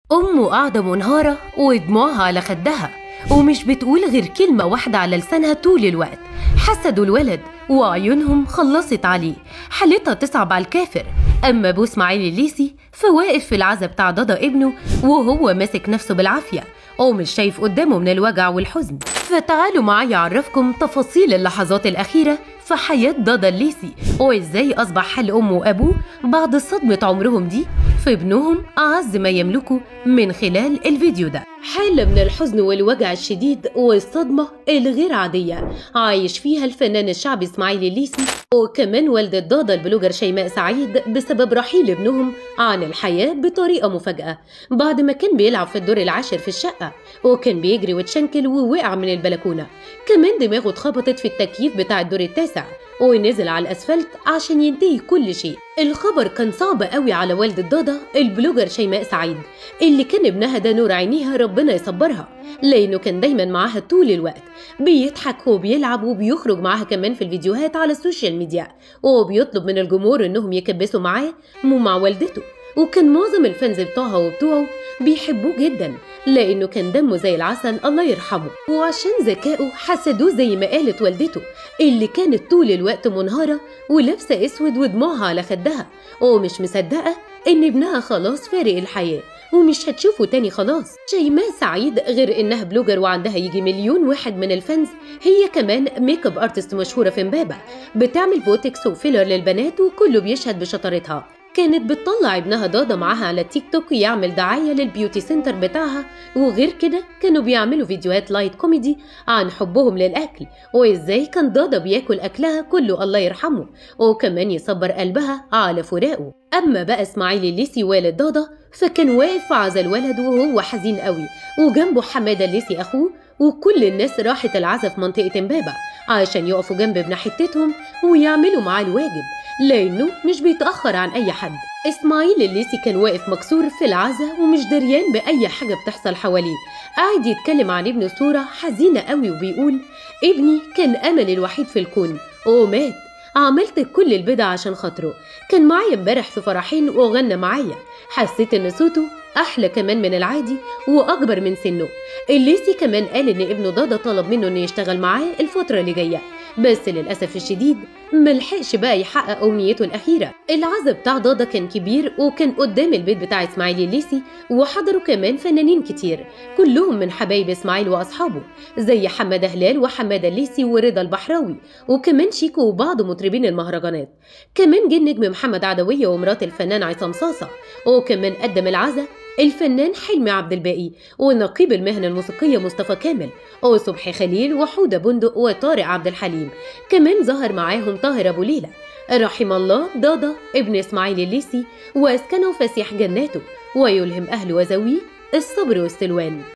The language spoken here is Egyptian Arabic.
أمه قاعدة منهارة ودموعها على خدها ومش بتقول غير كلمة واحدة على لسانها طول الوقت حسدوا الولد وعيونهم خلصت عليه حالتها تصعب على الكافر أما أبو إسماعيل الليسي فواقف في العزا بتاع ضادا ابنه وهو ماسك نفسه بالعافية ومش شايف قدامه من الوجع والحزن فتعالوا معايا أعرفكم تفاصيل اللحظات الأخيرة في حياة ضادا الليسي وإزاي أصبح حل أمه وأبوه بعد صدمة عمرهم دي في ابنهم أعز ما يملكه من خلال الفيديو ده حالة من الحزن والوجع الشديد والصدمة الغير عادية عايش فيها الفنان الشعبي إسماعيل الليسي وكمان والدة ضادا البلوجر شيماء سعيد بسبب رحيل ابنهم عن الحياة بطريقة مفاجأة بعد ما كان بيلعب في الدور العاشر في الشقة وكان بيجري وتشنكل ووقع من البلكونة كمان دماغه اتخبطت في التكييف بتاع الدور التاسع ونزل على الأسفلت عشان ينتهي كل شيء الخبر كان صعب قوي على والدة ضادا البلوجر شيماء سعيد اللي كان ابنها ده نور عينيها ربنا يصبرها لأنه كان دايما معاها طول الوقت بيضحك وبيلعب وبيخرج معاها كمان في الفيديوهات على السوشيال ميديا وبيطلب من الجمهور انهم يكبسوا معاه مو مع والدته وكان معظم الفانز بتوعها وبتوعه بيحبوه جدا لانه كان دمه زي العسل الله يرحمه وعشان ذكائه حسدوه زي ما قالت والدته اللي كانت طول الوقت منهاره ولابسه اسود ودموعها على خدها ومش مصدقه ان ابنها خلاص فارق الحياه ومش هتشوفه تاني خلاص شيماء سعيد غير انها بلوجر وعندها يجي مليون واحد من الفانز هي كمان ميك اب ارتست مشهوره في امبابه بتعمل بوتكس وفيلر للبنات وكله بيشهد بشطارتها كانت بتطلع ابنها ضادا معاها على التيك توك يعمل دعاية للبيوتي سنتر بتاعها وغير كده كانوا بيعملوا فيديوهات لايت كوميدي عن حبهم للأكل وإزاي كان ضادا بياكل أكلها كله الله يرحمه وكمان يصبر قلبها على فراقه أما بقى إسماعيل الليسي والد ضادا فكان واقف في عزا الولد وهو حزين قوي وجنبه حمادة الليسي أخوه وكل الناس راحت العزا في منطقة امبابة عشان يقفوا جنب ابن حتتهم ويعملوا معاه الواجب لأنه مش بيتأخر عن أي حد إسماعيل الليسي كان واقف مكسور في العزا ومش دريان بأي حاجة بتحصل حواليه قاعد يتكلم عن ابنه صورة حزينة قوي وبيقول ابني كان أمل الوحيد في الكون ومات عملت كل البدع عشان خاطره كان معايا امبارح في فرحين وغنى معايا حسيت ان صوته احلى كمان من العادي واكبر من سنه الليسي كمان قال ان ابنه ضادا طلب منه انه يشتغل معاه الفتره اللي جايه بس للاسف الشديد ملحقش بقى يحقق امنيته الاخيره العزا بتاع ضادا كان كبير وكان قدام البيت بتاع اسماعيل الليسي وحضروا كمان فنانين كتير كلهم من حبايب اسماعيل واصحابه زي حماده هلال وحماده الليسي ورضا البحراوي وكمان شيكو وبعض مطربين المهرجانات كمان جه النجم محمد عدويه ومرات الفنان عصام صاصه وكمان قدم العزا الفنان حلمي عبد الباقي ونقيب المهنة الموسيقية مصطفى كامل وصبحي خليل وحودة بندق وطارق عبد الحليم كمان ظهر معاهم طاهر أبو ليلى رحم الله ضاضة ابن إسماعيل الليسي وأسكنه فسيح جناته ويلهم أهله وزويه الصبر والسلوان